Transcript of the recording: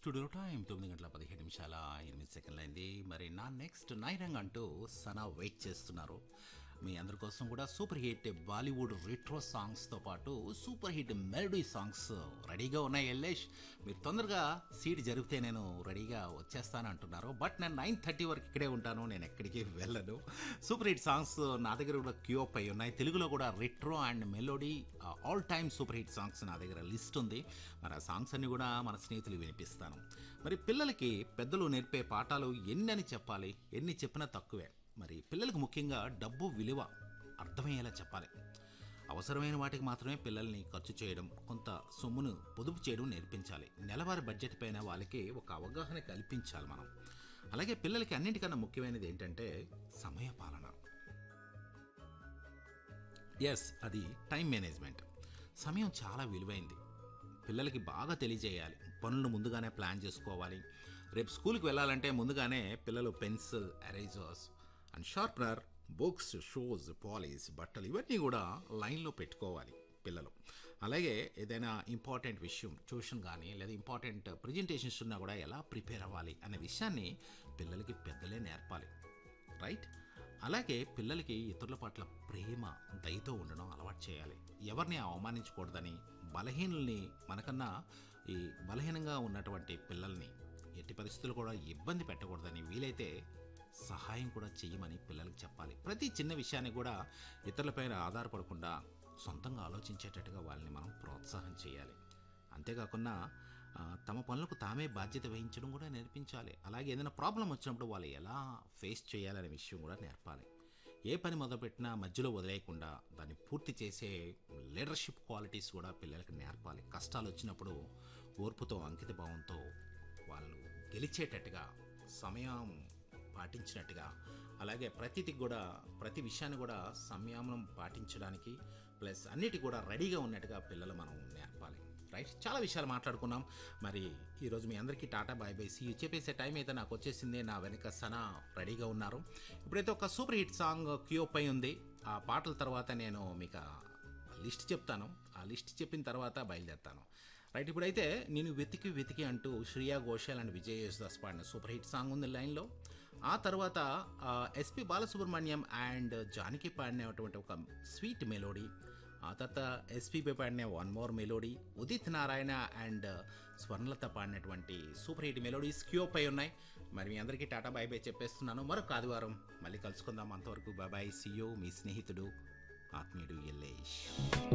studio time తొమ్మిది గంటల పదిహేడు నిమిషాల ఎనిమిది సెకండ్లు అయింది మరి నా నెక్స్ట్ నైరంగ్ అంటూ సనా వెయిట్ చేస్తున్నారు మీ అందరి కోసం కూడా సూపర్ హిట్ బాలీవుడ్ రిట్రో సాంగ్స్తో పాటు సూపర్ హిట్ మెలడీ సాంగ్స్ రెడీగా ఉన్నాయి ఎల్లేష్ మీరు తొందరగా సీట్ జరిగితే నేను రెడీగా వచ్చేస్తాను అంటున్నారు బట్ నేను నైన్ థర్టీ వరకు ఇక్కడే ఉంటాను నేను ఎక్కడికి వెళ్ళను సూపర్ హిట్ సాంగ్స్ నా దగ్గర కూడా క్యూ అప్ అయి ఉన్నాయి తెలుగులో కూడా retro and melody all time super hit songs నా దగ్గర లిస్ట్ ఉంది మరి ఆ సాంగ్స్ అన్ని కూడా మన స్నేహితులు వినిపిస్తాను మరి పిల్లలకి పెద్దలు నేర్పే పాఠాలు ఎన్ని అని చెప్పాలి ఎన్ని చెప్పినా తక్కువే మరి పిల్లలకు ముఖ్యంగా డబ్బు విలువ అర్థమయ్యేలా చెప్పాలి అవసరమైన వాటికి మాత్రమే పిల్లల్ని ఖర్చు చేయడం కొంత సొమ్మును పొదుపు చేయడం నేర్పించాలి నెలవారీ బడ్జెట్ పైన వాళ్ళకి ఒక అవగాహన కల్పించాలి మనం అలాగే పిల్లలకి అన్నిటికన్నా ముఖ్యమైనది ఏంటంటే సమయ పాలన ఎస్ అది టైం మేనేజ్మెంట్ సమయం చాలా విలువైంది పిల్లలకి బాగా తెలియజేయాలి పనులు ముందుగానే ప్లాన్ చేసుకోవాలి రేపు స్కూల్కి వెళ్ళాలంటే ముందుగానే పిల్లలు pencil erasers and sharpener books shoes polish బట్టలు ఇవన్నీ కూడా లైన్లో పెట్టుకోవాలి పిల్లలు అలాగే ఏదైనా ఇంపార్టెంట్ విషయం ట్యూషన్ కానీ లేదా ఇంపార్టెంట్ ప్రజెంటేషన్స్ ఉన్నా కూడా ఎలా ప్రిపేర్ అవ్వాలి అనే విషయాన్ని పిల్లలకి పెద్దలే నేర్పాలి రైట్ అలాగే పిల్లలకి ఇతరుల పట్ల ప్రేమ దయతో ఉండడం అలవాటు చేయాలి ఎవరిని అవమానించకూడదని బలహీనుల్ని మనకన్నా ఈ బలహీనంగా ఉన్నటువంటి పిల్లల్ని ఎట్టి పరిస్థితులు కూడా ఇబ్బంది పెట్టకూడదని వీలైతే సహాయం కూడా చేయమని పిల్లలకు చెప్పాలి ప్రతి చిన్న విషయాన్ని కూడా ఇతరులపైన ఆధారపడకుండా సొంతంగా ఆలోచించేటట్టుగా వాళ్ళని మనం ప్రోత్సాహం చేయాలి అంతేకాకుండా ఆ, తమ పనులకు తామే బాధ్యత వహించడం కూడా నేర్పించాలి అలాగే ఏదైనా ప్రాబ్లం వచ్చినప్పుడు వాళ్ళు ఎలా ఫేస్ చేయాలనే విషయం కూడా నేర్పాలి ఏ పని మొదలుపెట్టినా మధ్యలో వదిలేయకుండా దాన్ని పూర్తి చేసే లీడర్షిప్ క్వాలిటీస్ కూడా పిల్లలకు నేర్పాలి కష్టాలు వచ్చినప్పుడు ఓర్పుతో అంకిత భావంతో వాళ్ళు గెలిచేటట్టుగా సమయం పాటించినట్టుగా అలాగే ప్రతిది కూడా ప్రతి విషయాన్ని కూడా సంయమనం పాటించడానికి ప్లస్ అన్నిటి కూడా రెడీగా ఉన్నట్టుగా పిల్లలు మనం నేర్పాలి రైట్ చాలా విషయాలు మాట్లాడుకున్నాం మరి ఈరోజు మీ అందరికీ టాటా బాయ్ బై సీ చెప్పేసే టైం అయితే నాకు వచ్చేసింది నా వెనక సనా రెడీగా ఉన్నారు ఇప్పుడైతే ఒక సూపర్ హిట్ సాంగ్ క్యూ పై ఉంది ఆ పాటల తర్వాత నేను మీకు ఆ లిస్ట్ చెప్తాను ఆ లిస్ట్ చెప్పిన తర్వాత బయలుదేరుతాను రైట్ ఇప్పుడైతే నేను వెతికి వెతికి అంటూ శ్రియా ఘోషాల్ అండ్ విజయ్ యేసుదాస్ పాడిన సూపర్ హిట్ సాంగ్ ఉంది లైన్లో ఆ తర్వాత ఎస్పి బాలసుబ్రహ్మణ్యం అండ్ జానకి పాడినటువంటి ఒక స్వీట్ మెలోడీ ఆ తర్వాత ఎస్పీపీ పాడిన one more melody Udit Narayan and Swarnalatha పాడినటువంటి సూపర్ హిట్ మెలోడీస్ క్యూప్ అయి ఉన్నాయి మరి మీ అందరికీ టాటా బాయ్ బాయ్ చెప్పేస్తున్నాను మరొక ఆదివారం మళ్ళీ కలుసుకుందాం అంతవరకు బాయ్ బాయ్ సియో మీ స్నేహితుడు ఆత్మీయుడు ఎల్లేష్